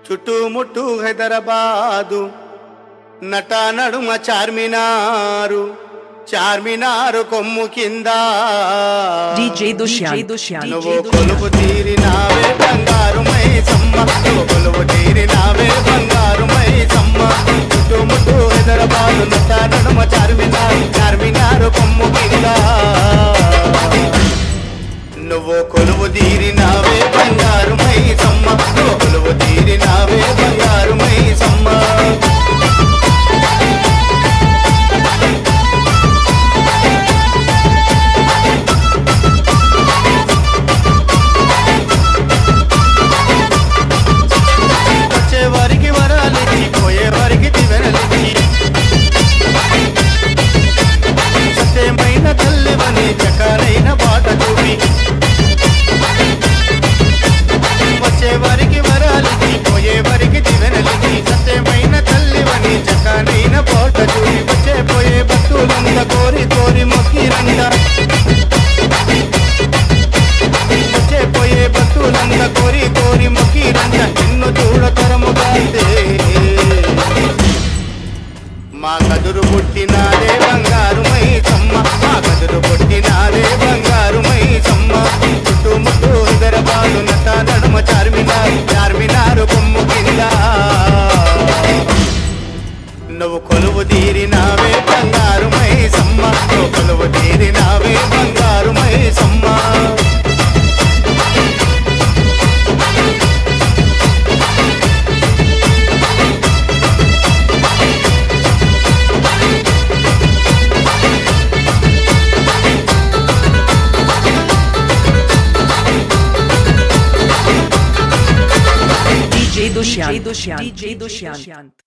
చుట్టుముట్టు హైదరాబాదు నట నడుమ చార్మినారు చార్మినారు కొమ్ము కింద DJ Dushyant. నువ్వు కొలువు తీరినావే బంగారు మైసమ్మ నువ్వు కొలువు తీరినావే బంగారు మైసమ్మ చుట్టుముట్టు హైదరాబాదు నట నడుమ చార్మినారు చార్మినారు కొమ్ము కింద నువ్వు కొలువు తీరినావే బంగారు మైసమ్మ నువ్వు కొలువు తీరినావే బంగారు మైసమ్మ వచ్చే వారికి వరాలిచ్చి పోయే వారికి దివెనలిచ్చి సత్యమైన తల్లివని చకారైన బాట చూపి వచ్చే వారికి వరాలిచ్చి పోయే వారికి దివెనలిచ్చి సత్యమైన తల్లివని చకారైన బాట చూపి వచ్చే పోయే భక్తులంత కోరి కోరి మొక్కిరంట వచ్చే పోయే భక్తులంత కోరి కోరి మొక్కిరంట నిన్ను చూడతరముగా మా కదురు పుట్టినాదే బంగారు మైసమ్మ మా కదురు పుట్టినాదే బంగారు మైసమ్మ చుట్టుముట్టు హైదరాబాదు నట నడుమ చార్మినారు చార్మినారు కొమ్ము కింద నువ్వు కొలువు తీరినావే బంగారు మైసమ్మ నువ్వు కొలువు తీరినావే బంగారు Maisamma DJ Dushyant. DJ Dushyant.